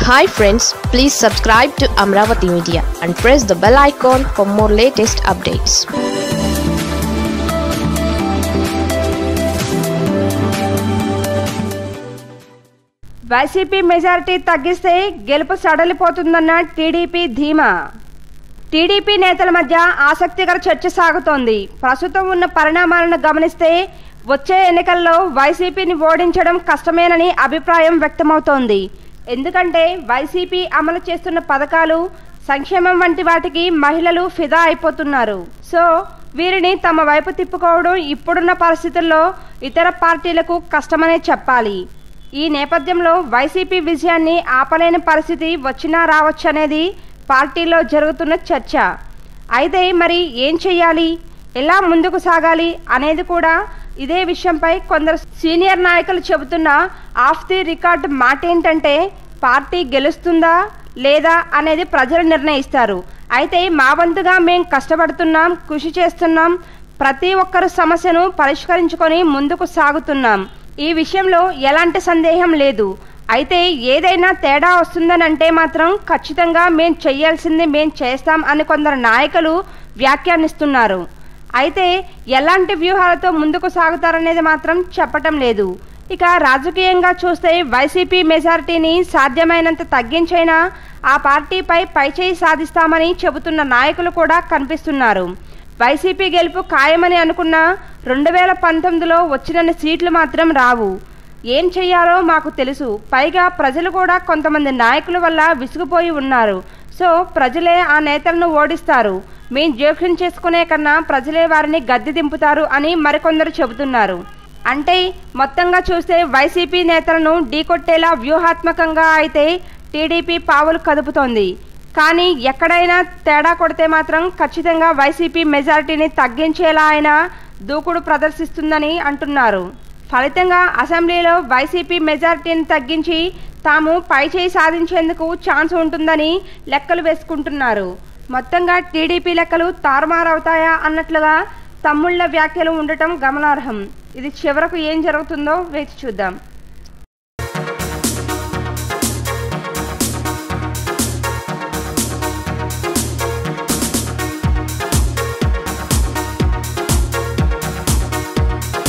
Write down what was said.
hi friends please subscribe to Amaravati media and press the bell icon for more latest updates YCP majority తగ్గిస్తే గెలుపు సడలిపోతుందన్న TDP ధీమా TDP నేతల మధ్య ఆసక్తికర చర్చ సాగుతోంది ప్రస్తుతం ఉన్న పరిణామాలను గమనిస్తే వచ్చే ఎన్నికల్లో వైసీపీని ఓడించడం కష్టమేనని అభిప్రాయం వ్యక్తమవుతోంది ఎందుకంటే వైసీపీ అమలు చేస్తున్న పథకాలు సంక్షేమం వంటి వాటికి మహిళలు ఫిదా అయిపోతున్నారు సో వీరిని తమ వైపు తిప్పుకోవడం ఇప్పుడున్న పరిస్థితుల్లో ఇతర పార్టీలకు కష్టమనే చెప్పాలి ఈ నేపథ్యంలో వైసీపీ విజయాన్ని ఆపలేని పరిస్థితి వచ్చినా రావచ్చనేది పార్టీలో జరుగుతున్న చర్చ అయితే మరి ఏం చెయ్యాలి ఎలా ముందుకు సాగాలి అనేది కూడా ఇదే విషయంపై కొందరు సీనియర్ నాయకులు చెబుతున్న ఆఫ్ ది రికార్డ్ మాట ఏంటంటే పార్టీ గెలుస్తుందా లేదా అనేది ప్రజలు నిర్ణయిస్తారు అయితే మా వంతుగా మేం కష్టపడుతున్నాం కృషి చేస్తున్నాం ప్రతి ఒక్కరు సమస్యను పరిష్కరించుకొని ముందుకు సాగుతున్నాం ఈ విషయంలో ఎలాంటి సందేహం లేదు అయితే ఏదైనా తేడా వస్తుందని అంటే మాత్రం ఖచ్చితంగా మేం చెయ్యాల్సింది మేం చేస్తాం అని కొందరు నాయకులు వ్యాఖ్యానిస్తున్నారు అయితే ఎలాంటి వ్యూహాలతో ముందుకు సాగుతారనేది మాత్రం చెప్పటం లేదు ఇక రాజకీయంగా చూస్తే వైసీపీ మెజారిటీని సాధ్యమైనంత తగ్గించైనా ఆ పార్టీపై పైచేయి సాధిస్తామని చెబుతున్న నాయకులు కూడా కనిపిస్తున్నారు వైసీపీ గెలుపు ఖాయమని అనుకున్న రెండు వేల పంతొమ్మిదిలో వచ్చినన్ని సీట్లు మాత్రం రావు ఏం చెయ్యాలో మాకు తెలుసు పైగా ప్రజలు కూడా కొంతమంది నాయకుల వల్ల విసిగిపోయి ఉన్నారు సో ప్రజలే ఆ నేతలను ఓడిస్తారు మేం జోక్యం చేసుకునే కన్నా ప్రజలే వారిని గద్దె దింపుతారు అని మరికొందరు చెబుతున్నారు అంటే మొత్తంగా చూస్తే వైసీపీ నేతలను ఢీకొట్టేలా వ్యూహాత్మకంగా అయితే టీడీపీ పావులు కదుపుతోంది కానీ ఎక్కడైనా తేడా కొడితే మాత్రం ఖచ్చితంగా వైసీపీ మెజారిటీని తగ్గించేలా అయినా దూకుడు ప్రదర్శిస్తుందని అంటున్నారు ఫలితంగా అసెంబ్లీలో వైసీపీ మెజారిటీని తగ్గించి తాము పైచేయి సాధించేందుకు ఛాన్స్ ఉంటుందని లెక్కలు వేసుకుంటున్నారు మొత్తంగా టీడీపీ లెక్కలు తారుమారవుతాయా అన్నట్లుగా తమ్ముళ్ల వ్యాఖ్యలు ఉండటం గమనార్హం ఇది చివరకు ఏం జరుగుతుందో వేచి చూద్దాం